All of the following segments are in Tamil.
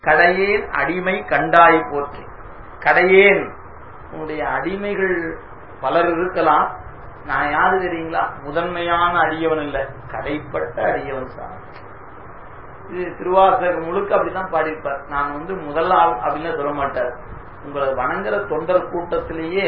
கடையேன் அடிமை கண்டாய் போற்றி கடையேன் உன்னுடைய அடிமைகள் பலர் இருக்கலாம் நான் யாரு தெரியுங்களா முதன்மையான அடியவன் இல்ல கடைப்பட்ட அடியவன் சார் இது திருவாசகம் முழுக்க அப்படிதான் பாடியிருப்பார் நான் வந்து முதல் ஆள் அப்படின்னு சொல்ல மாட்டார் உங்களை வணங்குற தொண்டர் கூட்டத்திலேயே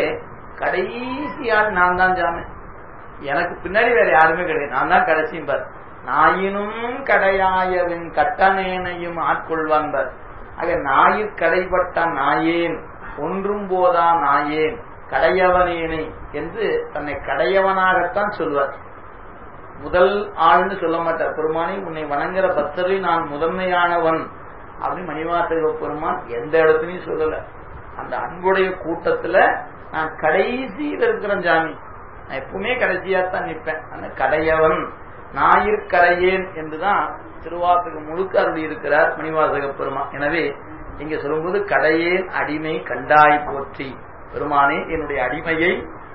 கடைசி ஆள் நான் தான் ஜாமேன் எனக்கு பின்னாடி வேற யாருமே கிடையாது நான் தான் கடைசியும் நாயினும் கடையாயவின் கட்டணேனையும் ஆட்கொள்வான்பர் ஆக நாயிற் கடைப்பட்ட நாயேன் ஒன்றும் போதா நாயேன் கடையவனேனை என்று தன்னை கடையவனாகத்தான் சொல்வார் முதல் ஆள்னு சொல்ல மாட்டார் பெருமானி உன்னை வணங்குற பக்தரில் நான் முதன்மையானவன் அப்படின்னு மணிவாசக பெருமான் எந்த இடத்துலயும் சொல்லல அந்த அன்புடைய கூட்டத்துல நான் கடைசியில் இருக்கிறேன் ஜாமி நான் எப்பவுமே கடைசியாத்தான் நிற்பேன் அந்த கடையவன் ஞாயிற்கரையேன் என்றுதான் திருவாசக முழுக்க அருளி இருக்கிறார் மணிவாசக பெருமான் எனவே இங்க சொல்லும்போது கடையேன் அடிமை கண்டாய் போற்றி பெருமானே என்னுடைய அடிமையை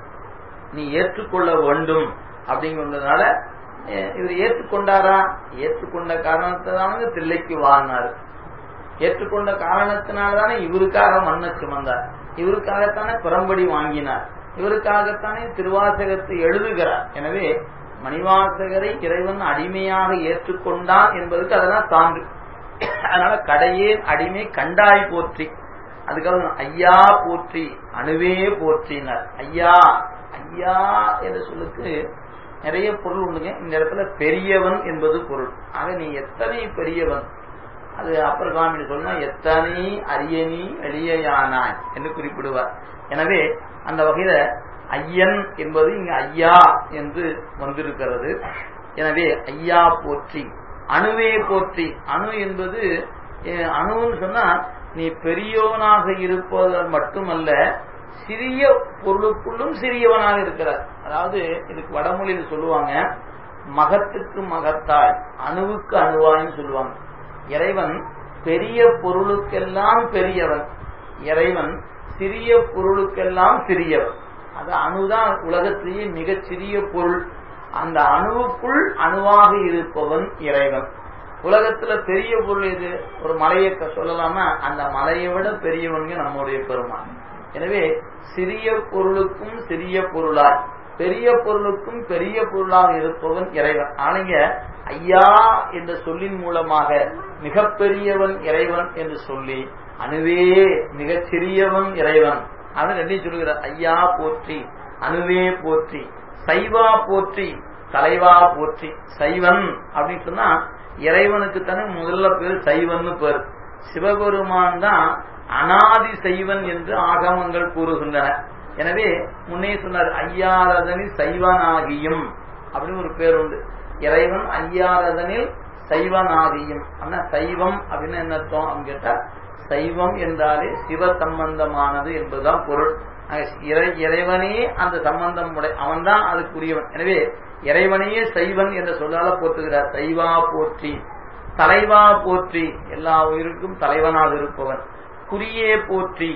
நீ ஏற்றுக்கொள்ள வேண்டும் அப்படிங்கிறதுனால இவர் ஏற்றுக்கொண்டாரா ஏற்றுக்கொண்ட காரணத்தினால தில்லைக்கு வாழ்னார் ஏற்றுக்கொண்ட காரணத்தினால்தானே இவருக்காக மண்ண சுமந்தார் இவருக்காகத்தானே புறம்படி வாங்கினார் இவருக்காகத்தானே திருவாசகத்தை எழுதுகிறார் எனவே மணிவாசகரை இறைவன் அடிமையாக ஏற்றுக்கொண்டான் என்பதற்கு அதெல்லாம் சான்று அதனால கடையேன் அடிமை கண்டாய் போற்றி அதுக்காக ஐயா போற்றி அணுவே போற்றினார் ஐயா ஐயா என்ற சொல்லுக்கு நிறைய பொருள் உண்டுங்க இந்த இடத்துல பெரியவன் என்பது பொருள் ஆக நீ எத்தனை பெரியவன் அது அப்பர் சுவாமி சொன்னா எத்தனை அரியணி எளியானாய் என்று குறிப்பிடுவார் எனவே அந்த வகையில ஐயன் என்பது இங்கு ஐயா என்று வந்திருக்கிறது எனவே ஐயா போற்றி அணுவே போற்றி அணு என்பது அணுன்னு சொன்னா நீ பெரியவனாக இருப்பது மட்டுமல்ல சிறிய பொருளுக்குள்ளும் சிறியவனாக இருக்கிறார் அதாவது இதுக்கு வடமொழியில் சொல்லுவாங்க மகத்துக்கு மகத்தாய் அணுவுக்கு அணுவாயின்னு சொல்லுவாங்க இறைவன் பெரிய பொருளுக்கெல்லாம் பெரியவன் இறைவன் சிறிய பொருளுக்கெல்லாம் சிறியவன் அது அணுதான் உலகத்திலேயே மிகச் சிறிய பொருள் அந்த அணுவுக்குள் அணுவாக இருப்பவன் இறைவன் உலகத்துல பெரிய பொருள் எது ஒரு மலையை சொல்லலாமா அந்த மலையை விட பெரியவங்க நம்முடைய பெருமான் எனவே சிறிய பொருளுக்கும் சிறிய பொருளாய் பெரிய பொருளுக்கும் பெரிய பொருளாக இருப்பவன் இறைவன் ஆனைங்க ஐயா என்ற சொல்லின் மூலமாக மிகப்பெரியவன் இறைவன் என்று சொல்லி அணுவே மிகச் சிறியவன் இறைவன் அது ரெண்டையும் சொல்லுகிறார் ஐயா போற்றி அணுவே போற்றி சைவா போற்றி தலைவா போற்றி சைவன் அப்படின்னு சொன்னா இறைவனுக்கு தானே முதல்ல பேர் சைவன் பேர் சிவபெருமான் தான் அனாதி செய்வன் என்று ஆகமங்கள் கூறுகின்றன எனவே முன்னே சொன்னார் ஐயாரதனில் சைவனாகியும் அப்படின்னு ஒரு பேர் உண்டு இறைவன் ஐயாரதனில் சைவனாகியும் ஆனா சைவம் அப்படின்னு என்ன அர்த்தம் அப்படின்னு கேட்டா சைவம் என்றாலே சிவ சம்பந்தமானது என்பதுதான் பொருள் இறைவனே அந்த சம்பந்தம் உடை அவன் தான் அதுக்குரியவன் எனவே இறைவனையே சைவன் என்ற சொல்லால போற்றுகிறார் சைவா போற்றி தலைவா போற்றி எல்லா உயிருக்கும் தலைவனாக இருப்பவன் குறியே போற்றி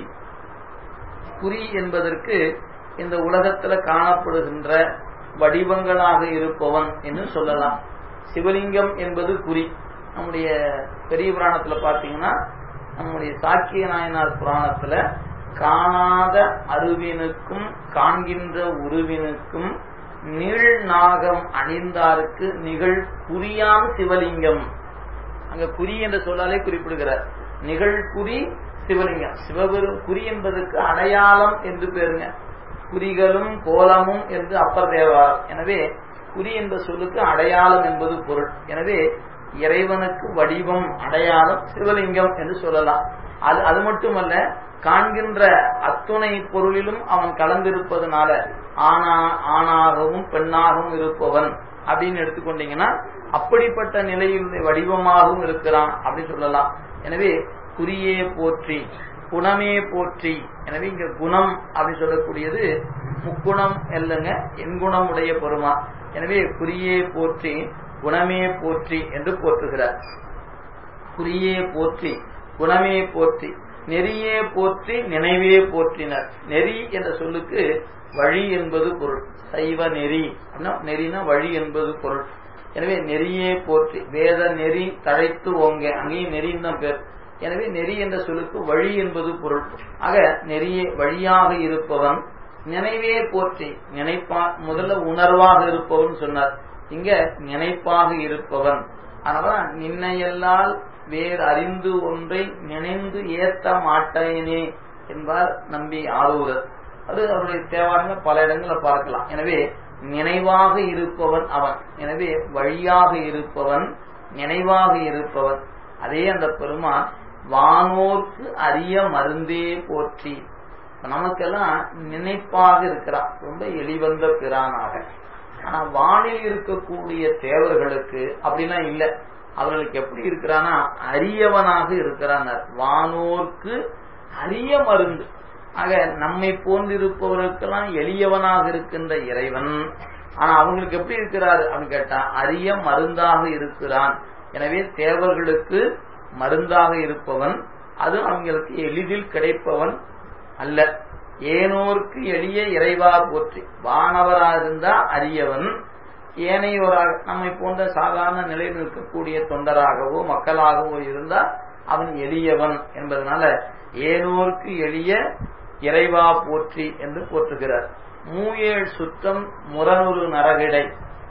குறி என்பதற்கு இந்த உலகத்துல காணப்படுகின்ற வடிவங்களாக இருப்பவன் என்று சொல்லலாம் சிவலிங்கம் என்பது குறி நம்முடைய பெரிய புராணத்துல பாத்தீங்கன்னா நம்முடைய சாக்கிய நாயனார் புராணத்துல காணாத அருவினுக்கும் காண்கின்ற உருவினுக்கும் நீள் நாகம் அணிந்தாருக்கு நிகழ் குறியாம் சிவலிங்கம் அங்க குறி என்று சொல்லாலே குறிப்பிடுகிறார் நிகழ் குறி சிவலிங்கம் சிவபெரும் குறி என்பதற்கு அடையாளம் என்று பேருங்க குறிகளும் கோலமும் என்று அப்பர் தேவாரம் எனவே குறி என்ற சொல்லுக்கு அடையாளம் என்பது பொருள் எனவே இறைவனுக்கு வடிவம் அடையாளம் சிவலிங்கம் என்று சொல்லலாம் அது அது மட்டுமல்ல காண்கின்ற அத்துணை பொருளிலும் அவன் கலந்திருப்பதனால ஆனா ஆணாகவும் பெண்ணாகவும் இருப்பவன் அப்படின்னு எடுத்துக்கொண்டீங்கன்னா அப்படிப்பட்ட நிலையில் வடிவமாகவும் இருக்கிறான் அப்படின்னு சொல்லலாம் எனவே குறியே போற்றி குணமே போற்றி எனவே இங்க குணம் அப்படின்னு சொல்லக்கூடியது முக்குணம் இல்லைங்க எண்குணம் உடைய பெருமா எனவே குறியே போற்றி குணமே போற்றி என்று போற்றுகிறார் குறியே போற்றி குணமே போற்றி நெறியே போற்றி நினைவே போற்றினர் நெறி என்ற சொல்லுக்கு வழி என்பது பொருள் சைவ நெறி நெறினா வழி என்பது பொருள் எனவே நெறியே போற்றி வேத நெறி தழைத்து ஓங்க அங்கேயும் நெறின்னு தான் பேர் எனவே நெறி என்ற சொல்லுக்கு வழி என்பது பொருள் ஆக நெறிய வழியாக இருப்பவன் நினைவே போற்றி நினைப்பா முதல்ல உணர்வாக இருப்பவன் சொன்னார் இங்க நினைப்பாக இருப்பவன் அதனால நின்னையல்லால் வேறு அறிந்து ஒன்றை நினைந்து ஏத்த மாட்டேனே என்பார் நம்பி ஆரூரர் அது அவருடைய தேவாரங்க பல இடங்களை பார்க்கலாம் எனவே நினைவாக இருப்பவன் அவன் எனவே வழியாக இருப்பவன் நினைவாக இருப்பவன் அதே அந்த பெருமான் வானோர்க்கு அரிய மருந்தே போற்றி நமக்கெல்லாம் நினைப்பாக இருக்கிறான் ரொம்ப எளிவந்த பிரானாக ஆனா வானில் இருக்கக்கூடிய தேவர்களுக்கு அப்படின்னா இல்ல அவர்களுக்கு எப்படி இருக்கிறான்னா அரியவனாக இருக்கிறான் வானோர்க்கு அரிய மருந்து ஆக நம்மை போன்றிருப்பவர்களுக்கெல்லாம் எளியவனாக இருக்கின்ற இறைவன் ஆனா அவங்களுக்கு எப்படி இருக்கிறார் அப்படின்னு கேட்டா அரிய மருந்தாக இருக்கிறான் எனவே தேவர்களுக்கு மருந்தாக இருப்பவன் அது அவங்களுக்கு எளிதில் கிடைப்பவன் அல்ல ஏனோர்க்கு எளிய இறைவா போற்றி வானவராக இருந்தா அரியவன் ஏனையோராக நம்மை போன்ற சாதாரண நிலையில் இருக்கக்கூடிய தொண்டராகவோ மக்களாகவோ இருந்தா அவன் எளியவன் என்பதனால ஏனோர்க்கு எளிய இறைவா போற்றி என்று போற்றுகிறார் மூயேழ் சுத்தம் முரணுரு நரகிடை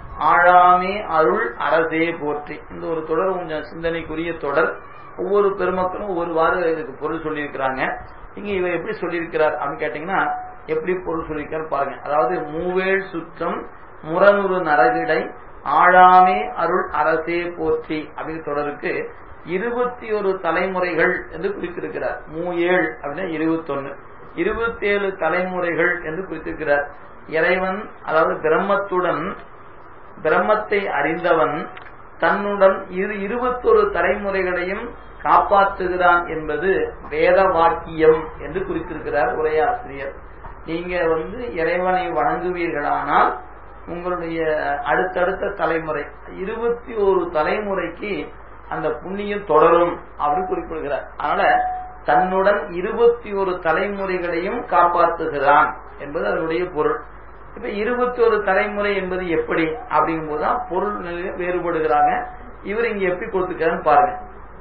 ஆழாமே அருள் அரசே போற்றி இந்த ஒரு தொடர் கொஞ்சம் சிந்தனைக்குரிய தொடர் ஒவ்வொரு பெருமக்களும் ஒவ்வொருவாறு இதுக்கு பொருள் சொல்லியிருக்கிறாங்க இங்க இவர் எப்படி சொல்லியிருக்கிறார் அப்படின்னு கேட்டீங்கன்னா எப்படி பொருள் சொல்லியிருக்காரு பாருங்க அதாவது மூவேழ் சுற்றம் முரணுரு நரகிடை ஆழாமே அருள் அரசே போற்றி அப்படின்னு தொடருக்கு இருபத்தி ஒரு தலைமுறைகள் என்று குறித்திருக்கிறார் மூஏழ் அப்படின்னா இருபத்தொன்னு இருபத்தி ஏழு தலைமுறைகள் என்று குறித்திருக்கிறார் இறைவன் அதாவது பிரம்மத்துடன் பிரம்மத்தை அறிந்தவன் தன்னுடன் இரு இருபத்தொரு தலைமுறைகளையும் காப்பாற்றுகிறான் என்பது வேத வாக்கியம் என்று குறித்திருக்கிறார் உரையாசிரியர் நீங்க வந்து இறைவனை வணங்குவீர்களானால் உங்களுடைய அடுத்தடுத்த தலைமுறை இருபத்தி ஒரு தலைமுறைக்கு அந்த புண்ணியம் தொடரும் அப்படின்னு குறிப்பிடுகிறார் அதனால தன்னுடன் இருபத்தி ஒரு தலைமுறைகளையும் காப்பாற்றுகிறான் என்பது அதனுடைய பொருள் இப்ப இருபத்தி ஒரு தலைமுறை என்பது எப்படி அப்படிங்கும் போதுதான் பொருள் நிலையில வேறுபடுகிறாங்க இவர் இங்க எப்படி கொடுத்துக்கிறான்னு பாருங்க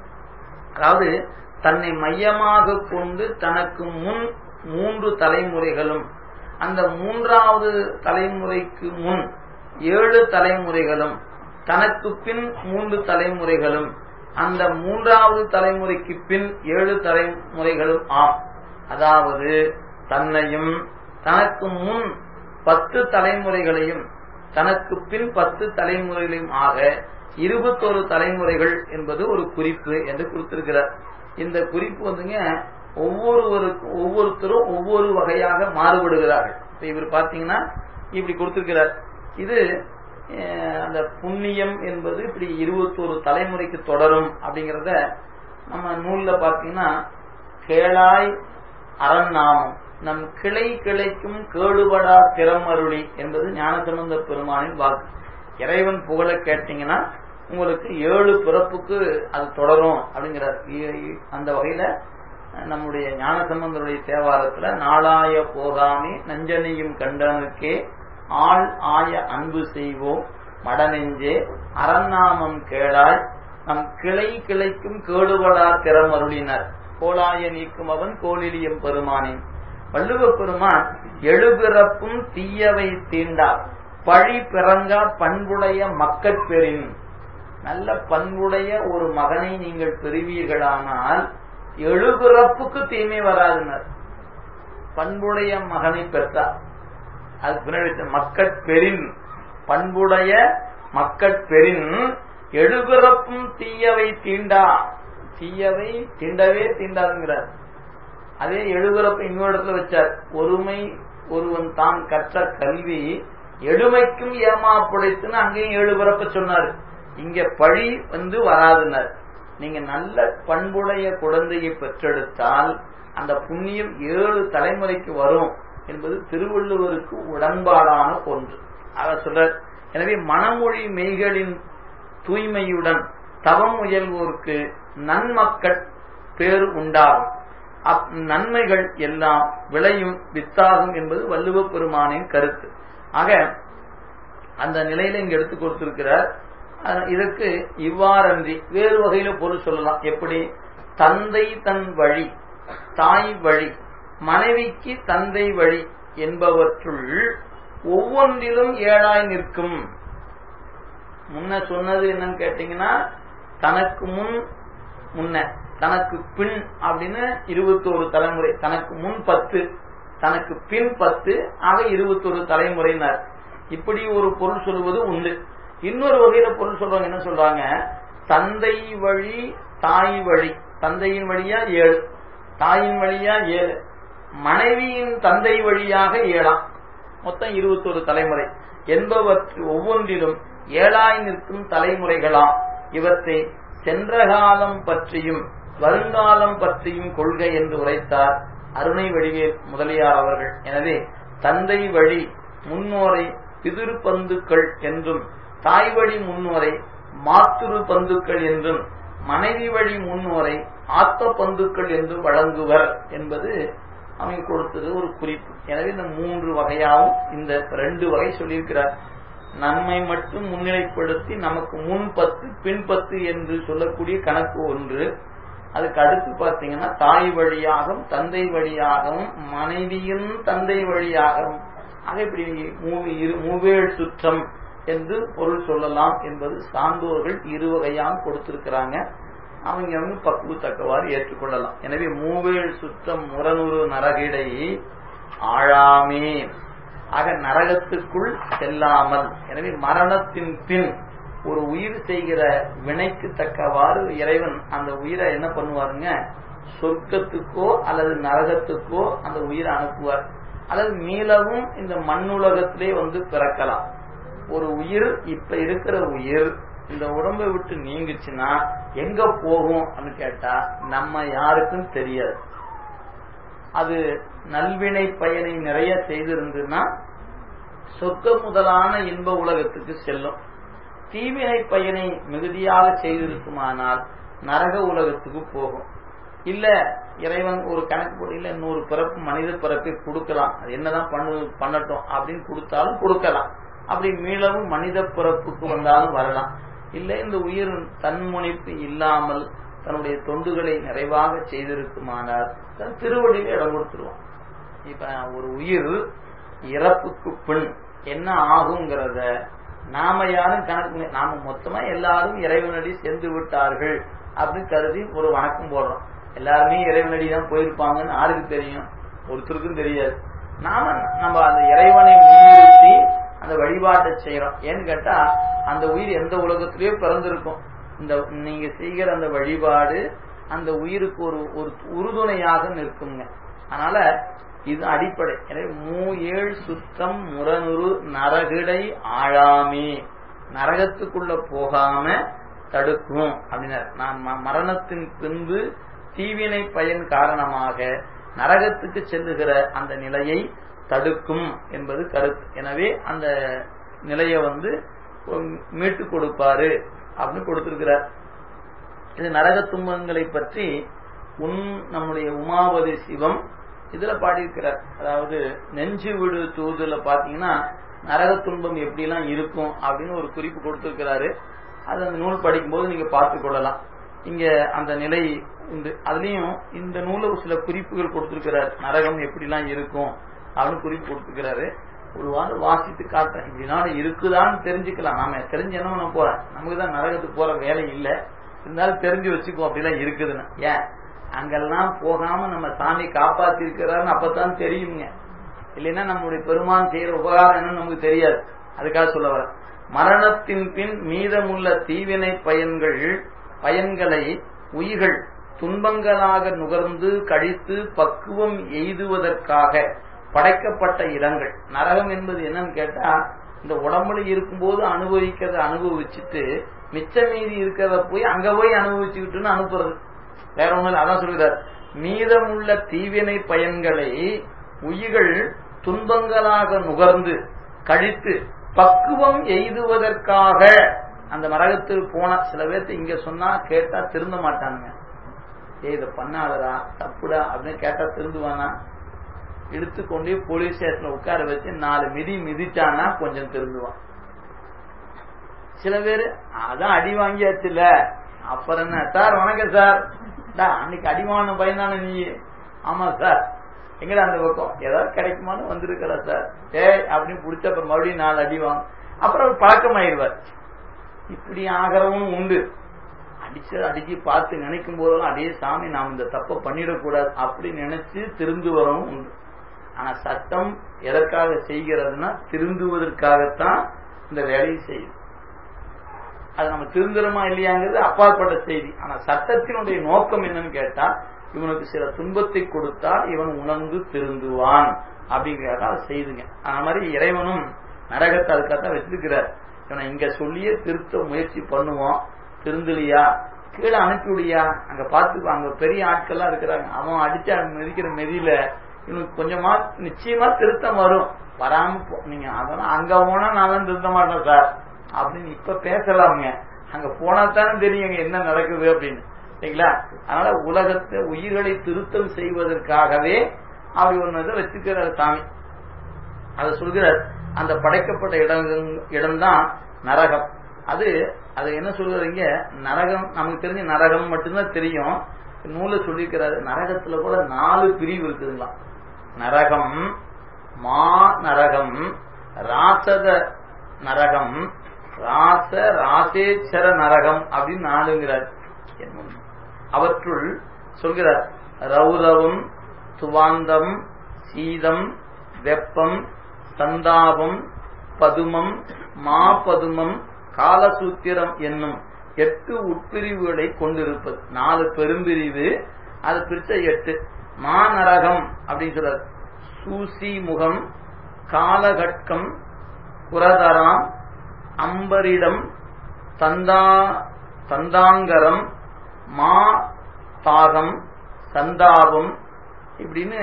அதாவது தன்னை மையமாக கொண்டு தனக்கு முன் மூன்று தலைமுறைகளும் அந்த மூன்றாவது தலைமுறைக்கு முன் ஏழு தலைமுறைகளும் தனக்கு பின் மூன்று தலைமுறைகளும் அந்த மூன்றாவது தலைமுறைக்கு பின் ஏழு தலைமுறைகளும் ஆம் அதாவது தன்னையும் தனக்கு முன் பத்து தலைமுறைகளையும் தனக்கு பின் பத்து தலைமுறைகளையும் ஆக இருபத்தொரு தலைமுறைகள் என்பது ஒரு குறிப்பு என்று கொடுத்திருக்கிறார் இந்த குறிப்பு வந்துங்க ஒவ்வொருவருக்கும் ஒவ்வொருத்தரும் ஒவ்வொரு வகையாக மாறுபடுகிறார்கள் இப்ப இவர் பாத்தீங்கன்னா இப்படி கொடுத்திருக்கிறார் இது அந்த புண்ணியம் என்பது இப்படி இருபத்தோரு தலைமுறைக்கு தொடரும் அப்படிங்கிறத நம்ம நூல்ல பாத்தீங்கன்னா கேளாய் அரண்நாமம் நம் கிளை கிளைக்கும் கேடுபடா திறமருளி என்பது ஞானசம்பந்த பெருமானின் வாக்கு இறைவன் புகழ கேட்டீங்கன்னா உங்களுக்கு ஏழு பிறப்புக்கு அது தொடரும் அப்படிங்கிறார் அந்த வகையில நம்முடைய ஞானசம்பந்தருடைய தேவாரத்துல நாளாய போகாமே நஞ்சனையும் கண்டனுக்கே ஆள் ஆய அன்பு செய்வோம் மடநெஞ்சே அரண்நாமம் கேளாய் நம் கிளை கிளைக்கும் கேடுபடா திறமருளினர் கோலாய நீக்கும் அவன் கோலிலியம் பெருமானின் வள்ளுவ பெருமான் எழுபிறப்பும் தீயவை தீண்டா பழி பிறங்கா பண்புடைய மக்கட்பெறின் நல்ல பண்புடைய ஒரு மகனை நீங்கள் பெறுவீர்களானால் எழுபிறப்புக்கு தீமை வராதுனர் பண்புடைய மகனை பெற்றார் அது பின்னாடி மக்கட்பெறின் பண்புடைய மக்கட்பெறின் எழுபிறப்பும் தீயவை தீண்டா தீயவை தீண்டவே தீண்டாதுங்கிறார் அதே எழுபிறப்பு இன்னொரு இடத்துல வச்சார் ஒருமை ஒருவன் தான் கற்ற கல்வி எழுமைக்கும் ஏமாப்புடைத்துன்னு அங்கேயும் ஏழு பிறப்ப சொன்னார் இங்க பழி வந்து வராதுனர் நீங்க நல்ல பண்புடைய குழந்தையை பெற்றெடுத்தால் அந்த புண்ணியம் ஏழு தலைமுறைக்கு வரும் என்பது திருவள்ளுவருக்கு உடன்பாடான ஒன்று அத சொல்ற எனவே மனமொழி மெய்களின் தூய்மையுடன் தவம் முயல்வோருக்கு நன்மக்கள் பேர் உண்டாகும் அப் நன்மைகள் எல்லாம் விளையும் வித்தாகும் என்பது வள்ளுவ பெருமானின் கருத்து ஆக அந்த நிலையில இங்க எடுத்து கொடுத்திருக்கிறார் இதற்கு இவ்வாறன்றி வேறு வகையில பொருள் சொல்லலாம் எப்படி தந்தை தன் வழி தாய் வழி மனைவிக்கு தந்தை வழி என்பவற்றுள் ஒவ்வொன்றிலும் ஏழாய் நிற்கும் முன்ன சொன்னது என்னன்னு கேட்டீங்கன்னா தனக்கு முன் முன்ன தனக்கு பின் அப்படின்னு இருபத்தோரு தலைமுறை தனக்கு முன் பத்து தனக்கு பின் பத்து ஆக இருபத்தொரு தலைமுறையினர் இப்படி ஒரு பொருள் சொல்லுவது உண்டு இன்னொரு வகையில பொருள் சொல்றாங்க என்ன சொல்றாங்க தந்தை வழி தாய் வழி தந்தையின் வழியா ஏழு தாயின் வழியா ஏழு மனைவியின் தந்தை வழியாக ஏழாம் மொத்தம் இருபத்தொரு தலைமுறை என்பவற்று ஒவ்வொன்றிலும் ஏழாய் நிற்கும் தலைமுறைகளாம் இவற்றை சென்ற காலம் பற்றியும் வருங்காலம் பற்றியும் கொள்கை என்று உரைத்தார் அருணை வடிவேல் முதலியார் அவர்கள் எனவே தந்தை வழி முன்னோரை பிதிரு பந்துக்கள் என்றும் தாய் வழி முன்னோரை மாத்துரு பந்துக்கள் என்றும் மனைவி வழி முன்னோரை ஆத்த பந்துக்கள் என்றும் வழங்குவர் என்பது அவங்க கொடுத்தது ஒரு குறிப்பு எனவே இந்த மூன்று வகையாகவும் இந்த ரெண்டு வகை சொல்லியிருக்கிறார் நன்மை மட்டும் முன்னிலைப்படுத்தி நமக்கு முன் பத்து பின் பத்து என்று சொல்லக்கூடிய கணக்கு ஒன்று அதுக்கு அடுத்து பார்த்தீங்கன்னா தாய் வழியாகவும் தந்தை வழியாகவும் மனைவியின் தந்தை வழியாகவும் ஆக இப்படி மூவேழ் சுற்றம் என்று பொருள் சொல்லலாம் என்பது சான்றோர்கள் இரு வகையாக கொடுத்திருக்கிறாங்க அவங்க வந்து பக்குவ தக்கவாறு ஏற்றுக்கொள்ளலாம் எனவே மூவேழ் சுற்றம் முரணுறு நரகிடை ஆழாமே ஆக நரகத்துக்குள் செல்லாமல் எனவே மரணத்தின் பின் ஒரு உயிர் செய்கிற வினைக்கு தக்கவாறு இறைவன் அந்த உயிரை என்ன பண்ணுவாருங்க சொர்க்கத்துக்கோ அல்லது நரகத்துக்கோ அந்த உயிரை அனுப்புவார் அல்லது மீளவும் இந்த மண்ணுலகத்திலே வந்து பிறக்கலாம் ஒரு உயிர் இப்ப இருக்கிற உயிர் இந்த உடம்பை விட்டு நீங்குச்சுன்னா எங்க போகும் கேட்டா நம்ம யாருக்கும் தெரியாது அது நல்வினை பயனை நிறைய செய்திருந்துன்னா சொர்க்க முதலான இன்ப உலகத்துக்கு செல்லும் தீவினை பயனை மிகுதியாக செய்திருக்குமானால் நரக உலகத்துக்கு போகும் இல்ல இறைவன் ஒரு கணக்கு போட இல்ல இன்னொரு பிறப்பு மனித பிறப்பை கொடுக்கலாம் அது என்னதான் பண்ணு பண்ணட்டும் அப்படின்னு கொடுத்தாலும் கொடுக்கலாம் அப்படி மீளவும் மனித பிறப்புக்கு வந்தாலும் வரலாம் இல்ல இந்த உயிர் தன்முனைப்பு இல்லாமல் தன்னுடைய தொண்டுகளை நிறைவாக செய்திருக்குமானால் தன் திருவடியில இடம் கொடுத்துருவான் இப்ப ஒரு உயிர் இறப்புக்கு பின் என்ன ஆகுங்கிறத நாம யாரும் கணக்கு நாம மொத்தமா எல்லாரும் இறைவனடி சென்று விட்டார்கள் அப்படின்னு கருதி ஒரு வணக்கம் போடுறோம் எல்லாருமே இறைவனடி தான் போயிருப்பாங்கன்னு யாருக்கு தெரியும் ஒருத்தருக்கும் தெரியாது நாம நம்ம அந்த இறைவனை முன்னிறுத்தி அந்த வழிபாட்டை செய்யறோம் ஏன்னு கேட்டா அந்த உயிர் எந்த உலகத்திலேயோ பிறந்திருக்கும் இந்த நீங்க செய்கிற அந்த வழிபாடு அந்த உயிருக்கு ஒரு ஒரு உறுதுணையாக நிற்குங்க அதனால இது அடிப்படை எனவே மூ ஏழு சுற்றம் முரணுரு நரகிடை ஆழாமே நரகத்துக்குள்ள போகாம தடுக்கும் அப்படின்னார் நான் மரணத்தின் பின்பு தீவினை பயன் காரணமாக நரகத்துக்கு செல்லுகிற அந்த நிலையை தடுக்கும் என்பது கருத்து எனவே அந்த நிலையை வந்து மீட்டு கொடுப்பாரு அப்படின்னு கொடுத்திருக்கிறார் இது நரக துன்பங்களை பற்றி உன் நம்முடைய உமாபதி சிவம் இதுல பாடியிருக்கிறார் அதாவது நெஞ்சு விடு தூதுல பாத்தீங்கன்னா நரக துன்பம் எப்படி எல்லாம் இருக்கும் அப்படின்னு ஒரு குறிப்பு கொடுத்திருக்கிறாரு அது அந்த நூல் படிக்கும் போது நீங்க பார்த்து கொள்ளலாம் இங்க அந்த நிலை உண்டு அதுலயும் இந்த நூல சில குறிப்புகள் கொடுத்திருக்கிறார் நரகம் எப்படி எல்லாம் இருக்கும் அப்படின்னு குறிப்பு கொடுத்திருக்கிறாரு ஒரு வாரம் வாசித்து காட்டுறேன் இப்படினால இருக்குதான்னு தெரிஞ்சுக்கலாம் நாம தெரிஞ்சு என்ன பண்ண போறேன் நமக்கு தான் நரகத்துக்கு போற வேலை இல்லை இருந்தாலும் தெரிஞ்சு வச்சுக்கோ அப்படிலாம் இருக்குதுன்னு ஏன் அங்கெல்லாம் போகாம நம்ம சாமி காப்பாத்தி இருக்கிறாருன்னு அப்பதான் தெரியுங்க இல்லைன்னா நம்முடைய பெருமான் செய்யற உபகாரம் என்னன்னு நமக்கு தெரியாது அதுக்காக சொல்ல வர மரணத்தின் பின் மீதமுள்ள தீவினை பயன்கள் பயன்களை உயிர்கள் துன்பங்களாக நுகர்ந்து கழித்து பக்குவம் எய்துவதற்காக படைக்கப்பட்ட இடங்கள் நரகம் என்பது என்னன்னு கேட்டா இந்த உடம்புல இருக்கும்போது அனுபவிக்கிறத அனுபவிச்சுட்டு மிச்ச மீதி இருக்கிறத போய் அங்க போய் அனுபவிச்சுக்கிட்டுன்னு அனுப்புறது வேற ஒண்ணு அதான் சொல்கிறார் மீதமுள்ள தீவினை பயன்களை உயிர்கள் துன்பங்களாக நுகர்ந்து கழித்து பக்குவம் எய்துவதற்காக அந்த மரகத்துக்கு போனா சில பேர்த்து இங்க சொன்னா கேட்டா திருந்த மாட்டானுங்க ஏ இதை பண்ணாதடா தப்புடா அப்படின்னு கேட்டா திருந்துவானா எடுத்து கொண்டு போலீஸ் ஸ்டேஷன்ல உட்கார வச்சு நாலு மிதி மிதிச்சானா கொஞ்சம் திருந்துவான் சில பேர் அதான் அடி வாங்கியாச்சுல அப்புறம் என்ன சார் வணக்கம் சார் சார் அன்னைக்கு அடிமான பயந்தானே நீ ஆமா சார் எங்கடா அந்த பக்கம் ஏதாவது கிடைக்குமான்னு வந்திருக்கல சார் ஏ அப்படின்னு பிடிச்ச அப்புறம் மறுபடியும் நாலு அடி வாங்க அப்புறம் அவர் பழக்கமாயிருவார் இப்படி ஆகிறவனும் உண்டு அடிச்சு அடிச்சு பார்த்து நினைக்கும் போதெல்லாம் அடே சாமி நாம் இந்த தப்பை பண்ணிடக்கூடாது அப்படின்னு நினைச்சு திருந்து வரவும் உண்டு ஆனா சட்டம் எதற்காக செய்கிறதுனா திருந்துவதற்காகத்தான் இந்த வேலையை செய்யுது அது நம்ம திருந்துறோமா இல்லையாங்கிறது அப்பாற்பட்ட செய்தி ஆனா சட்டத்தினுடைய நோக்கம் என்னன்னு கேட்டா இவனுக்கு சில துன்பத்தை கொடுத்தா இவன் உணர்ந்து திருந்துவான் அப்படிங்கிறத அதை செய்துங்க அந்த மாதிரி இறைவனும் நரகத்தை அதுக்காகத்தான் வச்சிருக்கிறார் இவனை இங்க சொல்லியே திருத்த முயற்சி பண்ணுவோம் திருந்தலியா கீழே அனுப்பிவிடியா அங்க பார்த்துக்கோ அங்க பெரிய ஆட்கள்லாம் இருக்கிறாங்க அவன் அடிச்சு மிதிக்கிற மெதியில இவனுக்கு கொஞ்சமா நிச்சயமா திருத்தம் வரும் வராம நீங்க அதெல்லாம் அங்க போனா நான் திருத்த மாட்டேன் சார் அப்படின்னு இப்ப பேசலாமுங்க அங்க போனா தானே தெரியும் என்ன நடக்குது அப்படின்னு சரிங்களா அதனால உலகத்தை உயிர்களை திருத்தம் செய்வதற்காகவே அப்படி ஒன்னு இதை வச்சுக்கிறார் சாமி அதை சொல்கிறார் அந்த படைக்கப்பட்ட இடம் இடம்தான் நரகம் அது அது என்ன சொல்றீங்க நரகம் நமக்கு தெரிஞ்ச நரகம் மட்டும்தான் தெரியும் நூல சொல்லியிருக்கிறாரு நரகத்துல கூட நாலு பிரிவு இருக்குதுங்களா நரகம் மா நரகம் ராசத நரகம் ராச ராசேச்சர நரகம் அப்படின்னு நாலுங்கிறார் அவற்றுள் சொல்கிறார் ரௌரவம் துவாந்தம் சீதம் வெப்பம் சந்தாபம் பதுமம் மாபதுமம் காலசூத்திரம் என்னும் எட்டு உட்பிரிவுகளை கொண்டிருப்பது நாலு பெரும்பிரிவு அது பிரிச்ச எட்டு மாநரகம் அப்படின்னு சொல்றாரு சூசி முகம் காலகட்கம் புரதராம் அம்பரிடம் தந்தா தந்தாங்கரம் மா தாகம் சந்தாபம் இப்படின்னு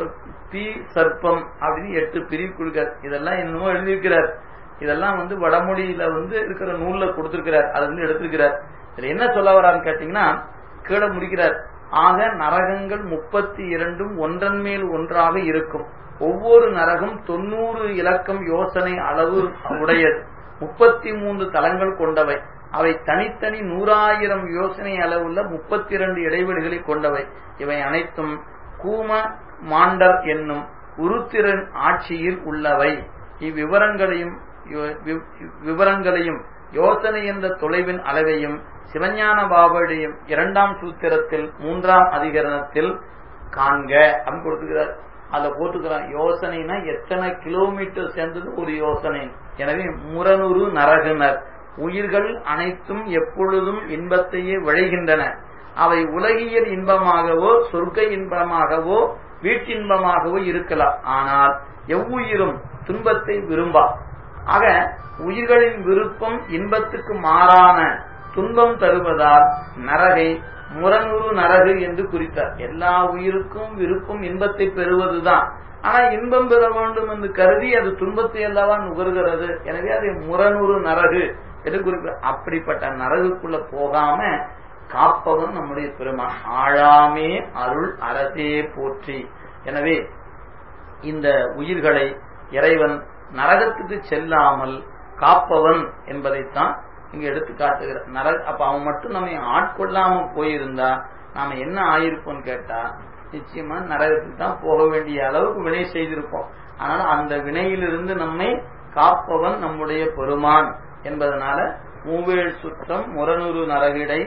தீ சர்ப்பம் அப்படின்னு எட்டு பிரிவு கொடுக்கார் இதெல்லாம் என்னமோ எழுதியிருக்கிறார் இதெல்லாம் வந்து வடமொழியில வந்து இருக்கிற நூல்ல கொடுத்திருக்கிறார் அது வந்து எடுத்திருக்கிறார் இதுல என்ன சொல்ல வரான்னு கேட்டீங்கன்னா கீழே முடிக்கிறார் ஆக நரகங்கள் முப்பத்தி இரண்டும் ஒன்றன் மேல் ஒன்றாக இருக்கும் ஒவ்வொரு நரகம் தொண்ணூறு இலக்கம் யோசனை அளவு உடையது முப்பத்தி மூன்று தலங்கள் கொண்டவை அவை தனித்தனி நூறாயிரம் யோசனை அளவுள்ள முப்பத்தி இரண்டு இடைவெளிகளை கொண்டவை இவை அனைத்தும் கூம மாண்டர் என்னும் உருத்திரன் ஆட்சியில் உள்ளவை இவ்விவரங்களையும் விவரங்களையும் யோசனை என்ற தொலைவின் அளவையும் சிவஞான பாபாவுடையும் இரண்டாம் சூத்திரத்தில் மூன்றாம் அதிகரணத்தில் காண்க அப்படின்னு கொடுத்துக்கிறார் அதுல போட்டுக்கிறான் யோசனைனா எத்தனை கிலோமீட்டர் சேர்ந்தது ஒரு யோசனை எனவே முரணுரு நரகுனர் உயிர்கள் அனைத்தும் எப்பொழுதும் இன்பத்தையே விளைகின்றன அவை உலகியல் இன்பமாகவோ சொர்க்க இன்பமாகவோ வீட்டின்பமாகவோ இருக்கலாம் ஆனால் எவ்வுயிரும் துன்பத்தை விரும்பா ஆக உயிர்களின் விருப்பம் இன்பத்துக்கு மாறான துன்பம் தருவதால் நரகை முரணுரு நரகு என்று குறித்தார் எல்லா உயிருக்கும் விருப்பம் இன்பத்தை பெறுவதுதான் ஆனா இன்பம் பெற வேண்டும் என்று கருதி அது துன்பத்தை அல்லவா நுகர்கிறது எனவே அதை முரணுரு நரகு என்று குறிப்பிட அப்படிப்பட்ட நரகுக்குள்ள போகாம காப்பவன் நம்முடைய பெருமான் ஆழாமே அருள் அரசே போற்றி எனவே இந்த உயிர்களை இறைவன் நரகத்துக்கு செல்லாமல் காப்பவன் என்பதைத்தான் இங்க எடுத்து காட்டுகிறார் நரக அப்ப அவன் மட்டும் நம்மை ஆட்கொள்ளாம போயிருந்தா நாம என்ன ஆயிருப்போம் கேட்டா நிச்சயமா நரகத்துக்கு தான் போக வேண்டிய அளவுக்கு வினை செய்திருப்போம் ஆனால் அந்த வினையிலிருந்து நம்மை காப்பவன் நம்முடைய பெருமான் என்பதனால மூவேழ் சுற்றம் முரணுரு நரகிடை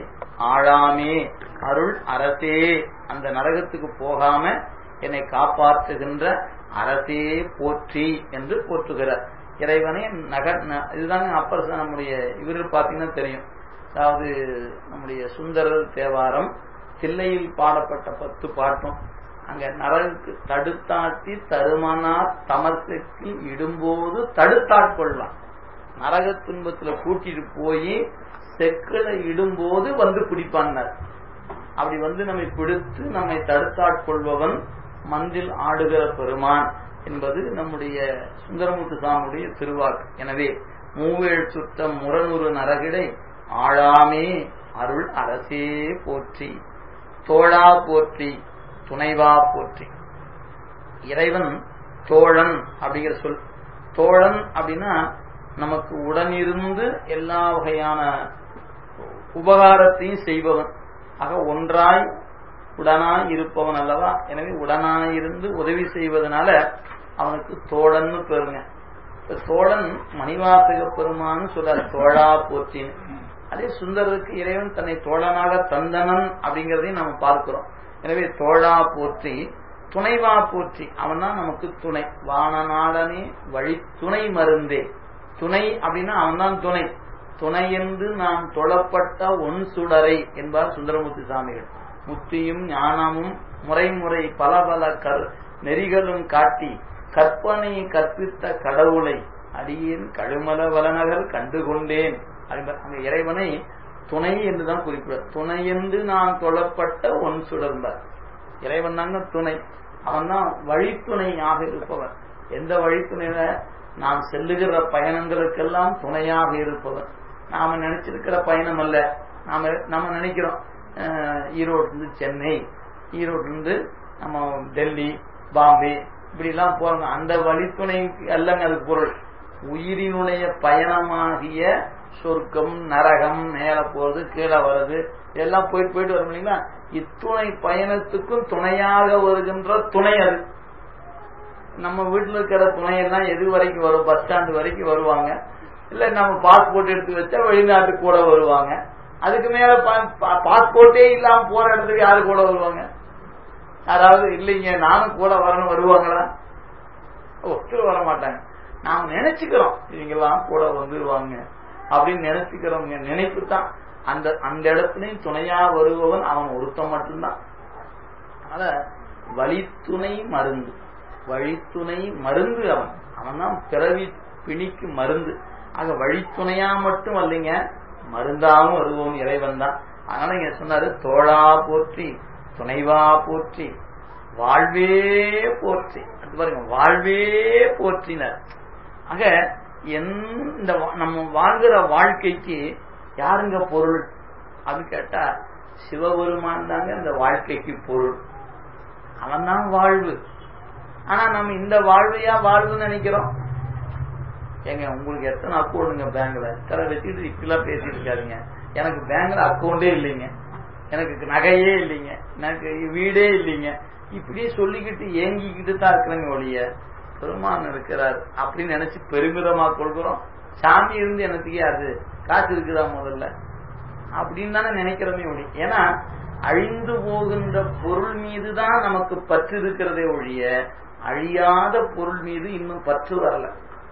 ஆழாமே அருள் அரசே அந்த நரகத்துக்கு போகாம என்னை காப்பாற்றுகின்ற அரசே போற்றி என்று போற்றுகிறார் இறைவனே நக இதுதாங்க அப்பர் நம்முடைய இவர்கள் பார்த்தீங்கன்னா தெரியும் அதாவது நம்முடைய சுந்தரர் தேவாரம் தில்லையில் பாடப்பட்ட பத்து பாட்டும் அங்க நரகுக்கு தடுத்தாட்டி தருமனா தமசுக்கு இடும்போது தடுத்தாட்கொள்ளலாம் நரக துன்பத்துல கூட்டிட்டு போய் செக்குல இடும்போது வந்து பிடிப்பான்னார் அப்படி வந்து நம்மை பிடித்து நம்மை தடுத்தாட்கொள்பவன் மந்தில் ஆடுகிற பெருமான் என்பது நம்முடைய சுந்தரமூர்த்தி சாமியுடைய திருவாக்கு எனவே மூவேழ் சுத்தம் முரணுறு நரகிடை ஆழாமே அருள் அரசே போற்றி தோழா போற்றி துணைவா போற்றி இறைவன் தோழன் அப்படிங்கிற சொல் தோழன் அப்படின்னா நமக்கு உடனிருந்து எல்லா வகையான உபகாரத்தையும் செய்பவன் ஆக ஒன்றாய் உடனாய் இருப்பவன் அல்லவா எனவே உடனாய் இருந்து உதவி செய்வதனால அவனுக்கு தோழன்னு பெருங்க இப்ப தோழன் மணிவாசக பெருமான்னு சொல்றார் தோழா போற்றின்னு அதே சுந்தரருக்கு இறைவன் தன்னை தோழனாக தந்தனன் அப்படிங்கறதையும் நம்ம பார்க்கிறோம் எனவே தோழா போற்றி துணைவா போற்றி அவன் தான் நமக்கு துணை வானநாடனே வழி துணை மருந்தே துணை அப்படின்னா அவன் தான் துணை துணை என்று நாம் தொழப்பட்ட ஒன் சுடரை என்பார் சுந்தரமூர்த்தி சாமிகள் முத்தியும் ஞானமும் முறைமுறை பல பல கர் நெறிகளும் காட்டி கற்பனை கற்பித்த கடவுளை அடியேன் கழுமல வலநகர் கண்டுகொண்டேன் அங்க இறைவனை துணை என்றுதான் குறிப்பிட துணை என்று நான் தொழப்பட்ட ஒன் சுடர்ந்தார் இறைவன் தாங்க துணை அவன் தான் வழித்துணையாக இருப்பவன் எந்த வழித்துணையில நாம் செல்லுகிற பயணங்களுக்கெல்லாம் துணையாக இருப்பவன் நாம நினைச்சிருக்கிற பயணம் அல்ல நாம நம்ம நினைக்கிறோம் ஈரோடு இருந்து சென்னை ஈரோடு இருந்து நம்ம டெல்லி பாம்பே இப்படி எல்லாம் போறாங்க அந்த வழித்துணை அல்லங்க அது பொருள் உயிரினுடைய பயணமாகிய சொர்க்கம் நரகம் மேல போறது கீழே வருது இதெல்லாம் போயிட்டு போயிட்டு வரும் இல்லைங்களா இத்துணை பயணத்துக்கும் துணையாக வருகின்ற துணை அது நம்ம வீட்டுல இருக்கிற துணையெல்லாம் எது வரைக்கும் வரும் பஸ் ஸ்டாண்டு வரைக்கும் வருவாங்க இல்ல நம்ம பாஸ்போர்ட் எடுத்து வச்சா வெளிநாட்டுக்கு கூட வருவாங்க அதுக்கு மேல பாஸ்போர்ட்டே இல்லாம போற இடத்துக்கு யாரு கூட வருவாங்க யாராவது இல்லைங்க நானும் கூட வரணும் வருவாங்களா ஒருத்தர் வர மாட்டாங்க நாம நினைச்சுக்கிறோம் இவங்கெல்லாம் கூட வந்துருவாங்க அப்படின்னு நினைச்சுக்கிறவங்க நினைப்பு தான் அந்த அந்த இடத்துலயும் துணையா வருபவன் அவன் ஒருத்தன் மட்டும்தான் அதனால வழித்துணை மருந்து வழித்துணை மருந்து அவன் அவன் தான் பிறவி பிணிக்கு மருந்து ஆக வழித்துணையா மட்டும் அல்லைங்க மருந்தாவும் வருவோம் இறைவன் தான் அதனால இங்க சொன்னாரு தோழா போற்றி துணைவா போற்றி வாழ்வே போற்றி அது பாருங்க வாழ்வே போற்றினர் ஆக எந்த நம்ம வாழ்கிற வாழ்க்கைக்கு யாருங்க பொருள் அது கேட்டா சிவபெருமான் தாங்க இந்த வாழ்க்கைக்கு பொருள் அவன் தான் வாழ்வு ஆனா நம்ம இந்த வாழ்வையா வாழ்வுன்னு நினைக்கிறோம் ஏங்க உங்களுக்கு எத்தனை அக்கௌண்ட்டுங்க பேங்க்ல இத்தனை வச்சுட்டு இப்படிலாம் பேசிட்டு இருக்காருங்க எனக்கு பேங்க்ல அக்கௌண்டே இல்லைங்க எனக்கு நகையே இல்லைங்க எனக்கு வீடே இல்லைங்க இப்படியே சொல்லிக்கிட்டு ஏங்கிக்கிட்டு தான் இருக்கிறேங்க ஒழிய பெருமான் இருக்கிறார் அப்படின்னு நினைச்சு பெருமிதமா கொள்கிறோம் சாமி இருந்து எனக்கு அது காசு இருக்குதா முதல்ல அப்படின்னு தானே நினைக்கிறோமே ஒழி ஏன்னா அழிந்து போகின்ற பொருள் மீது தான் நமக்கு பற்று இருக்கிறதே ஒழிய அழியாத பொருள் மீது இன்னும் பற்று வரல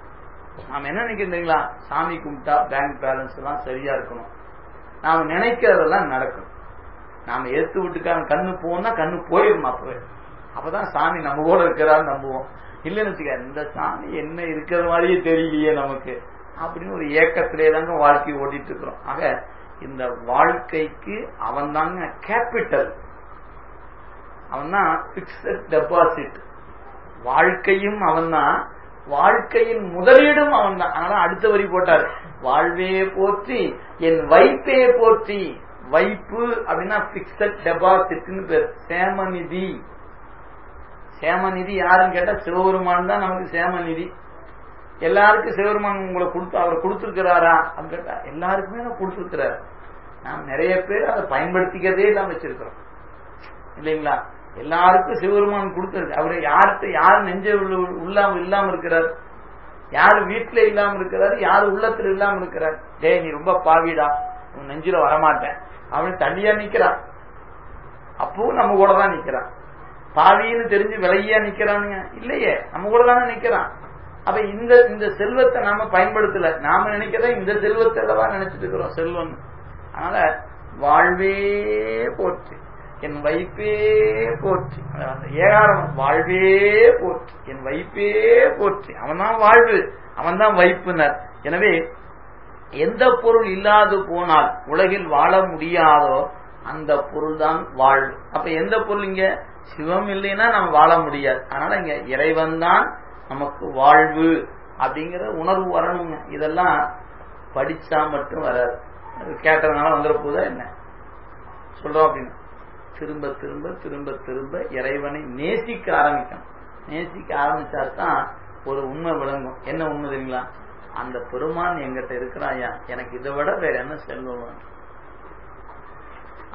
நாம என்ன நினைக்கிறீங்களா சாமி கும்பிட்டா பேங்க் பேலன்ஸ் எல்லாம் சரியா இருக்கணும் நாம நினைக்கிறதெல்லாம் நடக்கும் நாம எடுத்து விட்டுக்கான கண்ணு போனா கண்ணு போயிடும் அப்பவே அப்பதான் சாமி நம்ம கூட இருக்கிறான்னு நம்புவோம் இல்லைன்னு வச்சுக்க இந்த சாமி என்ன இருக்கிற மாதிரியே தெரியலையே நமக்கு அப்படின்னு ஒரு ஏக்கத்திலே தாங்க வாழ்க்கை ஓடிட்டு இருக்கிறோம் ஆக இந்த வாழ்க்கைக்கு அவன் தாங்க கேபிட்டல் அவன் தான் பிக்சட் டெபாசிட் வாழ்க்கையும் அவன் தான் வாழ்க்கையின் முதலீடும் அவன் தான் அதனால அடுத்த வரி போட்டார் வாழ்வே போற்றி என் வைப்பே போற்றி வைப்பு அப்படின்னா பிக்சட் டெபாசிட்னு பேர் சேமநிதி சேமநிதி யாருன்னு கேட்டா சிவபெருமான் தான் நமக்கு சேமநிதி எல்லாருக்கும் சிவபெருமான் உங்களை கொடுத்து அவர் கொடுத்துருக்கிறாரா அப்படின்னு கேட்டா எல்லாருக்குமே நான் கொடுத்துருக்கிறார் நாம் நிறைய பேர் அதை பயன்படுத்திக்கிறதே இல்லாம வச்சிருக்கிறோம் இல்லைங்களா எல்லாருக்கும் சிவபெருமான் கொடுத்துருக்கு அவரு யார்கிட்ட யார் நெஞ்ச உள்ளாம இல்லாம இருக்கிறார் யாரு வீட்டுல இல்லாம இருக்கிறார் யாரு உள்ளத்துல இல்லாம இருக்கிறார் டேய் நீ ரொம்ப பாவிடா உன் நெஞ்சில வரமாட்டேன் அவன் தனியா நிக்கிறான் அப்பவும் நம்ம கூட தான் நிக்கிறான் பாவின்னு தெரிஞ்சு விலையா நிக்கிறானுங்க இல்லையே நம்ம கூட தானே நிக்கிறான் அப்ப இந்த இந்த செல்வத்தை நாம பயன்படுத்தல நாம நினைக்கிறத இந்த செல்வத்தை அல்லவா நினைச்சிட்டு இருக்கிறோம் செல்வம் அதனால வாழ்வே போற்றி என் வைப்பே போற்றி அந்த ஏகாரம் வாழ்வே போற்றி என் வைப்பே போற்றி அவன் தான் வாழ்வு அவன் தான் வைப்புனர் எனவே எந்த பொருள் இல்லாது போனால் உலகில் வாழ முடியாதோ அந்த பொருள் தான் வாழ்வு அப்ப எந்த பொருள் இங்க சிவம் இல்லைன்னா நம்ம வாழ முடியாது அதனால இங்க இறைவன் தான் நமக்கு வாழ்வு அப்படிங்கிற உணர்வு வரணுங்க இதெல்லாம் படிச்சா மட்டும் வராது கேட்டதுனால வந்துட போதா என்ன சொல்றோம் அப்படின்னு திரும்ப திரும்ப திரும்ப திரும்ப இறைவனை நேசிக்க ஆரம்பிக்கணும் நேசிக்க ஆரம்பிச்சா தான் ஒரு உண்மை விளங்கும் என்ன உண்மை தெரியுங்களா அந்த பெருமான் எங்கிட்ட இருக்கிறாயா எனக்கு இதை விட வேற என்ன செல்வம்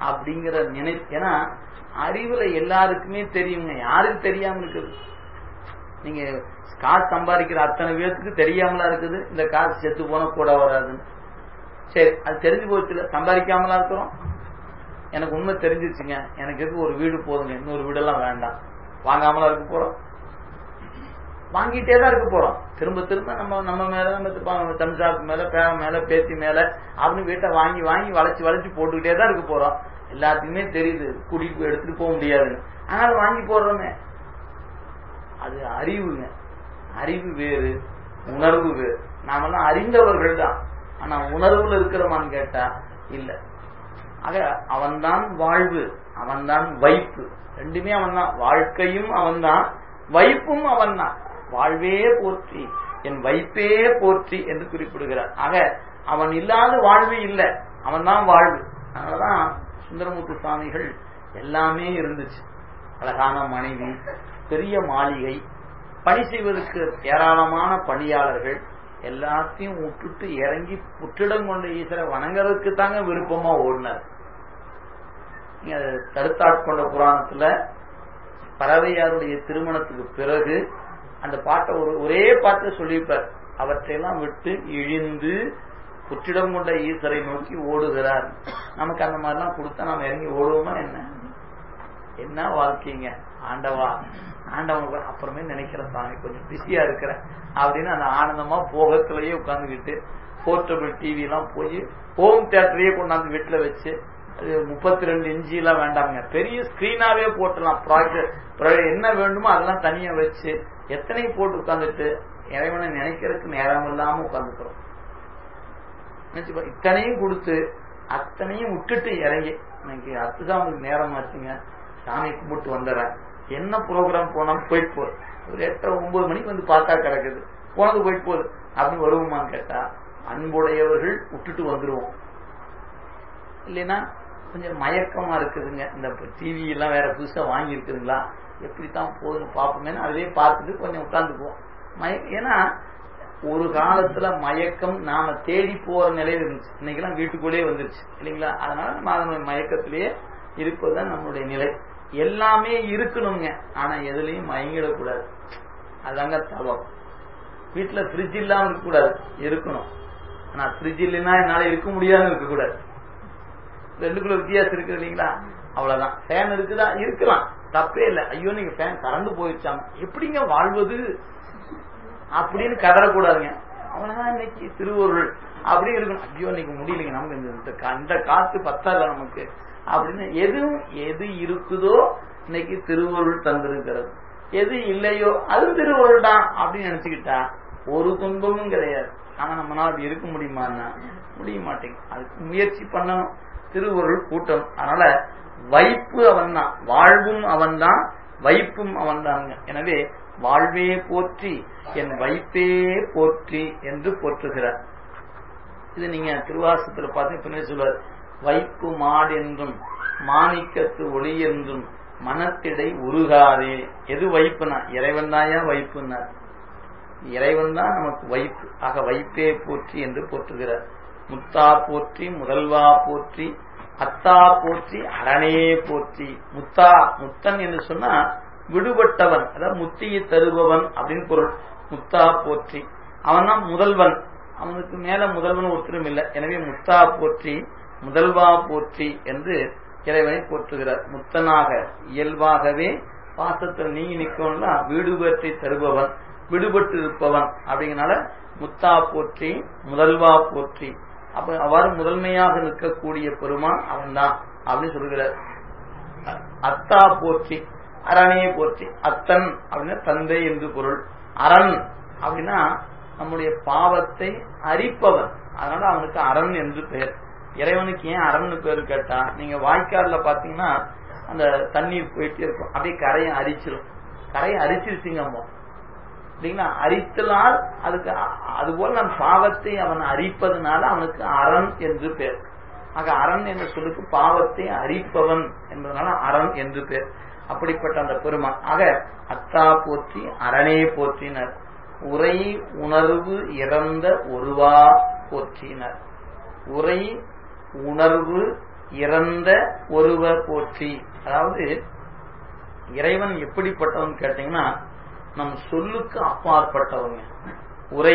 அப்படிங்கிற நினை ஏன்னா அறிவுல எல்லாருக்குமே தெரியுங்க யாருக்கு தெரியாம இருக்குது நீங்க காசு சம்பாதிக்கிற அத்தனை பேர்த்துக்கு தெரியாமலா இருக்குது இந்த காசு செத்து போன கூட வராதுன்னு சரி அது தெரிஞ்சு போச்சுல சம்பாதிக்காமலா இருக்கிறோம் எனக்கு உண்மை தெரிஞ்சிருச்சுங்க எனக்கு எதுக்கு ஒரு வீடு போதுங்க இன்னொரு வீடெல்லாம் வேண்டாம் வாங்காமலா இருக்க போறோம் வாங்கிட்டே தான் இருக்க போறோம் திரும்ப திரும்ப நம்ம நம்ம மேல நம்ம தம்சாக்கு மேல பேரன் மேல பேத்தி மேல அப்படின்னு வீட்டை வாங்கி வாங்கி வளைச்சு வளைச்சு போட்டுக்கிட்டே தான் இருக்க போறோம் எல்லாத்துக்குமே தெரியுது குடிக்கு எடுத்துட்டு போக முடியாதுன்னு ஆனால் வாங்கி போடுறோமே அது அறிவுங்க அறிவு வேறு உணர்வு வேறு நாமெல்லாம் அறிந்தவர்கள் தான் ஆனா உணர்வுல இருக்கிறோமான்னு கேட்டா இல்ல ஆக அவன்தான் வாழ்வு அவன்தான் வைப்பு ரெண்டுமே அவன் தான் வாழ்க்கையும் அவன்தான் வைப்பும் அவன் தான் வாழ்வே போற்றி என் வைப்பே போற்றி என்று குறிப்பிடுகிறார் ஆக அவன் இல்லாத வாழ்வு இல்லை அவன் தான் வாழ்வு அதனாலதான் சுந்தரமூர்த்தி சுவாமிகள் எல்லாமே இருந்துச்சு அழகான மனைவி பெரிய மாளிகை பணி செய்வதற்கு ஏராளமான பணியாளர்கள் எல்லாத்தையும் விட்டுட்டு இறங்கி புற்றிடம் கொண்ட ஈஸ்வரை வணங்குறதுக்கு தாங்க விருப்பமா ஓடினார் நீங்க தடுத்தாட்கொண்ட புராணத்துல பறவையாருடைய திருமணத்துக்கு பிறகு அந்த பாட்டை ஒரு ஒரே பாட்டை சொல்லியிருப்பார் அவற்றையெல்லாம் விட்டு இழிந்து புற்றிடம் கொண்ட ஈஸ்வரை நோக்கி ஓடுகிறார் நமக்கு அந்த மாதிரிலாம் கொடுத்தா நம்ம இறங்கி ஓடுவோமா என்ன என்ன வாழ்க்கைங்க ஆண்டவா ஆண்டவன் அப்புறமே நினைக்கிற சாமி கொஞ்சம் பிஸியா இருக்கிறேன் அப்படின்னு அந்த ஆனந்தமா போகத்திலேயே உட்காந்துக்கிட்டு போர்ட்டபிள் டிவி எல்லாம் போய் ஹோம் தியேட்டரையே கொண்டாந்து வீட்டுல வச்சு அது முப்பத்தி ரெண்டு இன்ச்சி எல்லாம் வேண்டாங்க பெரிய ஸ்கிரீனாவே போட்டலாம் ப்ராஜெக்ட் என்ன வேண்டுமோ அதெல்லாம் தனியா வச்சு எத்தனை போட்டு உட்காந்துட்டு இறைவனை நினைக்கிறதுக்கு நேரம் இல்லாம உட்காந்துக்கிறோம் இத்தனையும் கொடுத்து அத்தனையும் விட்டுட்டு இறங்கி இன்னைக்கு அத்துசாமிக்கு நேரம் ஆச்சுங்க சாமி கும்பிட்டு வந்துடுறேன் என்ன ப்ரோக்ராம் போனாலும் போயிட்டு போகுது ஒரு எட்டரை ஒன்பது மணிக்கு வந்து பார்த்தா கிடக்குது போனது போயிட்டு போகுது அப்படின்னு வருவோமான்னு கேட்டா அன்புடையவர்கள் விட்டுட்டு வந்துருவோம் இல்லைன்னா கொஞ்சம் மயக்கமா இருக்குதுங்க இந்த டிவி எல்லாம் வேற புதுசா வாங்கி இருக்குதுங்களா எப்படித்தான் போகுதுன்னு பார்ப்போமே அதே பார்த்துட்டு கொஞ்சம் உட்காந்துக்குவோம் மய ஏன்னா ஒரு காலத்துல மயக்கம் நாம தேடி போற நிலையில் இருந்துச்சு இன்னைக்கெல்லாம் வீட்டுக்குள்ளேயே வந்துருச்சு இல்லைங்களா அதனால நம்ம அதனுடைய மயக்கத்திலேயே இருப்பதுதான் நம்மளுடைய நிலை எல்லாமே இருக்கணுங்க ஆனா எதுலையும் மயங்கிடக்கூடாது அதாங்க தவம் வீட்டுல ஃப்ரிட்ஜ் இல்லாம இருக்கக்கூடாது இருக்கணும் ஆனா ஃப்ரிட்ஜ் இல்லைன்னா என்னால இருக்க முடியாதுன்னு இருக்கக்கூடாது ரெண்டுக்குள்ள வித்தியாசம் இருக்கு இல்லைங்களா அவ்வளவுதான் ஃபேன் இருக்குதா இருக்கலாம் தப்பே இல்லை ஐயோ நீங்க ஃபேன் கறந்து போயிடுச்சாங்க எப்படிங்க வாழ்வது அப்படின்னு கதறக்கூடாதுங்க அவனதான் இன்னைக்கு திருவருள் அப்படின்னு இருக்கணும் ஐயோ இன்னைக்கு முடியலைங்க நமக்கு இந்த இந்த காத்து பத்தாத நமக்கு அப்படின்னு எதுவும் எது இருக்குதோ இன்னைக்கு திருவருள் தந்திருக்கிறது எது இல்லையோ அது திருவருள் தான் அப்படின்னு நினைச்சுக்கிட்டா ஒரு துன்பமும் கிடையாது ஆனா நம்மளால அப்படி இருக்க முடியுமான்னா முடிய மாட்டேங்குது அதுக்கு முயற்சி பண்ணணும் திருவருள் கூட்டம் அதனால வைப்பு அவன் தான் வாழ்வும் அவன் தான் வைப்பும் அவன் தாங்க எனவே வாழ்வே போற்றி என் வைப்பே போற்றி என்று போற்றுகிறார் இது நீங்க திருவாசத்துல பார்த்து பின்னாடி சொல்வார் வைப்பு மாடு என்றும் மாணிக்கத்து ஒளி என்றும் மனத்திடை உருகாதே எது வைப்புனா இறைவன் தாயா வைப்புனார் இறைவன் தான் நமக்கு வைப்பு ஆக வைப்பே போற்றி என்று போற்றுகிறார் முத்தா போற்றி முதல்வா போற்றி அத்தா போற்றி அரணே போற்றி முத்தா முத்தன் என்று சொன்னா விடுபட்டவன் அதாவது முத்தியை தருபவன் அப்படின்னு பொருள் முத்தா போற்றி அவன் தான் முதல்வன் அவனுக்கு மேல முதல்வன் ஒருத்தரும் இல்லை எனவே முத்தா போற்றி முதல்வா போற்றி என்று இறைவனை போற்றுகிறார் முத்தனாக இயல்பாகவே பாசத்தில் நீங்கி நிற்கணும்னா வீடு பற்றி தருபவன் விடுபட்டு இருப்பவன் அப்படிங்கனால முத்தா போற்றி முதல்வா போற்றி அப்ப அவ்வாறு முதன்மையாக நிற்கக்கூடிய பெருமான் அவன் தான் அப்படின்னு சொல்கிறார் அத்தா போற்றி அரணே போற்றி அத்தன் அப்படின்னா தந்தை என்று பொருள் அரண் அப்படின்னா நம்முடைய பாவத்தை அரிப்பவன் அதனால அவனுக்கு அரண் என்று பெயர் இறைவனுக்கு ஏன் அரண்னு பேர் கேட்டா நீங்க வாய்க்கால்ல பாத்தீங்கன்னா அந்த தண்ணீர் போயிட்டே இருக்கும் அப்படியே கரையை அரிச்சிடும் கரையை அரிச்சிருச்சுங்க அம்மா இல்லைங்களா அரித்தலால் அதுக்கு அதுபோல நம் பாவத்தை அவன் அரிப்பதனால அவனுக்கு அரண் என்று பேர் ஆக அரண் என்ற சொல்லுக்கு பாவத்தை அரிப்பவன் என்பதனால அரண் என்று பேர் அப்படிப்பட்ட அந்த பெருமான் ஆக அத்தா போற்றி அரணே போற்றினர் உரை உணர்வு இறந்த ஒருவா போற்றினர் உரை உணர்வு இறந்த ஒருவ போற்றி அதாவது இறைவன் எப்படிப்பட்டவன் கேட்டீங்கன்னா நம் சொல்லுக்கு அப்பாற்பட்டவங்க உரை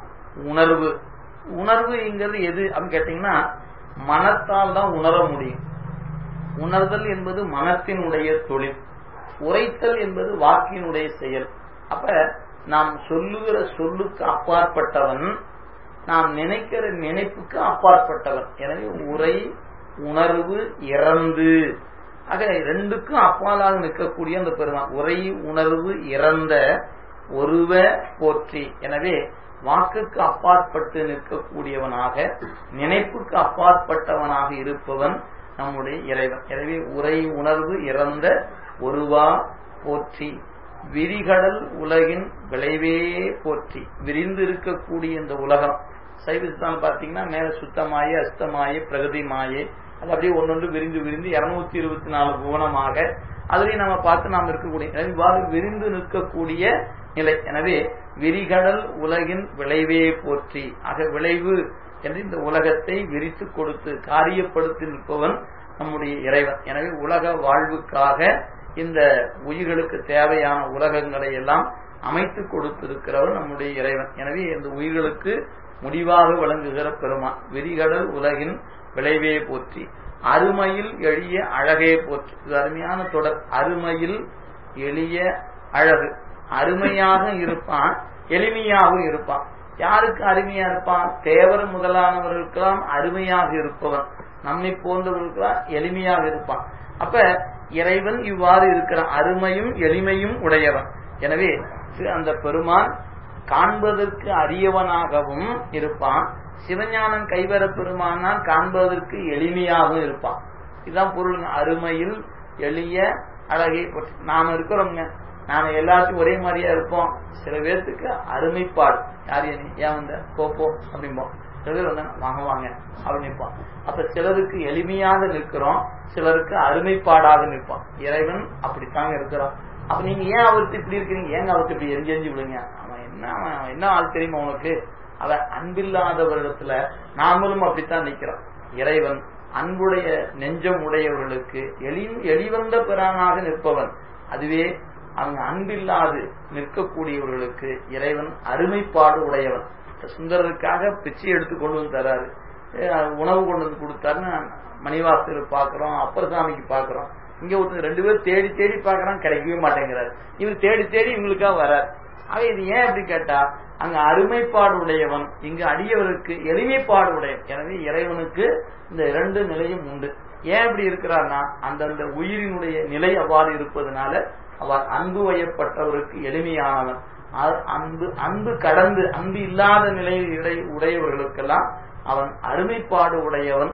உணர்வு உணர்வுங்கிறது எது அப்படின்னு கேட்டீங்கன்னா மனத்தால் தான் உணர முடியும் உணர்தல் என்பது மனத்தினுடைய தொழில் உரைத்தல் என்பது வாக்கினுடைய செயல் அப்ப நாம் சொல்லுகிற சொல்லுக்கு அப்பாற்பட்டவன் நாம் நினைக்கிற நினைப்புக்கு அப்பாற்பட்டவன் எனவே உரை உணர்வு இறந்து ஆக ரெண்டுக்கும் அப்பாலாக நிற்கக்கூடிய அந்த பெருமான் உரை உணர்வு இறந்த ஒருவ போற்றி எனவே வாக்குக்கு அப்பாற்பட்டு நிற்கக்கூடியவனாக நினைப்புக்கு அப்பாற்பட்டவனாக இருப்பவன் நம்முடைய இறைவன் எனவே உரை உணர்வு இறந்த ஒருவா போற்றி விரிகடல் உலகின் விளைவே போற்றி விரிந்து இருக்கக்கூடிய இந்த உலகம் சைவஸ்தான் பாத்தீங்கன்னா மேல சுத்தமாயே அஸ்தமாயே பிரகதி மாயே அது அப்படியே ஒன்னொன்று விரிந்து விரிந்து இருநூத்தி இருபத்தி நாலு புவனமாக அதுலயும் நம்ம பார்த்து நாம் இருக்கக்கூடிய எனவே இவ்வாறு விரிந்து நிற்கக்கூடிய நிலை எனவே விரிகடல் உலகின் விளைவே போற்றி ஆக விளைவு என்று இந்த உலகத்தை விரித்து கொடுத்து காரியப்படுத்தி நிற்பவன் நம்முடைய இறைவன் எனவே உலக வாழ்வுக்காக இந்த உயிர்களுக்கு தேவையான உலகங்களை எல்லாம் அமைத்து கொடுத்திருக்கிறவர் நம்முடைய இறைவன் எனவே இந்த உயிர்களுக்கு முடிவாக விளங்குகிற பெருமான் விரிகடல் உலகின் விளைவே போற்றி அருமையில் எளிய அழகே போற்றி இது அருமையான தொடர் அருமையில் எளிய அழகு அருமையாக இருப்பான் எளிமையாகவும் இருப்பான் யாருக்கு அருமையா இருப்பான் தேவர் முதலானவர்களுக்கெல்லாம் அருமையாக இருப்பவன் நம்மை போன்றவர்களுக்கெல்லாம் எளிமையாக இருப்பான் அப்ப இறைவன் இவ்வாறு இருக்கிறான் அருமையும் எளிமையும் உடையவன் எனவே அந்த பெருமான் காண்பதற்கு அரியவனாகவும் இருப்பான் சிவஞானம் கைவர பெருமானால் காண்பதற்கு எளிமையாகவும் இருப்பான் இதுதான் பொருள் அருமையில் எளிய அழகை பற்றி நாம இருக்கிறோங்க நாம எல்லாத்தையும் ஒரே மாதிரியா இருப்போம் சில பேர்த்துக்கு அருமைப்பாடு யார் நீ ஏன் வந்த போப்போ அப்படிம்போம் சில பேர் வந்தாங்க வாங்க வாங்க அப்படி நிற்பான் அப்ப சிலருக்கு எளிமையாக நிற்கிறோம் சிலருக்கு அருமைப்பாடாக நிற்பான் இறைவன் அப்படித்தாங்க இருக்கிறான் அப்ப நீங்க ஏன் அவருக்கு இப்படி இருக்கிறீங்க ஏங்க அவருக்கு இப்படி எரிஞ்சு எரிஞ்சு விடுங்க அவன் என்ன அவன் என்ன ஆள் தெரியுமா உனக்கு அவன் அன்பில்லாதவரிடத்துல நாமளும் அப்படித்தான் நிக்கிறோம் இறைவன் அன்புடைய நெஞ்சம் உடையவர்களுக்கு எளி எளிவந்த பிறானாக நிற்பவன் அதுவே அவங்க அன்பில்லாது நிற்கக்கூடியவர்களுக்கு இறைவன் அருமைப்பாடு உடையவன் சுந்தரருக்காக பிச்சை எடுத்து கொண்டு வந்து தராரு உணவு கொண்டு வந்து கொடுத்தாருன்னு மணிவாசகர் பாக்குறோம் அப்பர் சாமிக்கு பாக்குறோம் இங்க ஒருத்தர் ரெண்டு பேரும் தேடி தேடி பாக்குறான் கிடைக்கவே மாட்டேங்கிறாரு இவர் தேடி தேடி இவங்களுக்காக வராரு ஆக இது ஏன் அப்படி கேட்டா அங்க அருமைப்பாடு உடையவன் இங்கு அடியவருக்கு எளிமைப்பாடு உடையவன் எனவே இறைவனுக்கு இந்த இரண்டு நிலையும் உண்டு ஏன் இப்படி இருக்கிறார்னா அந்தந்த உயிரினுடைய நிலை அவ்வாறு இருப்பதனால அவர் அன்பு வயப்பட்டவருக்கு எளிமையானவன் அன்பு அன்பு கடந்து அன்பு இல்லாத நிலையில் உடையவர்களுக்கெல்லாம் அவன் அருமைப்பாடு உடையவன்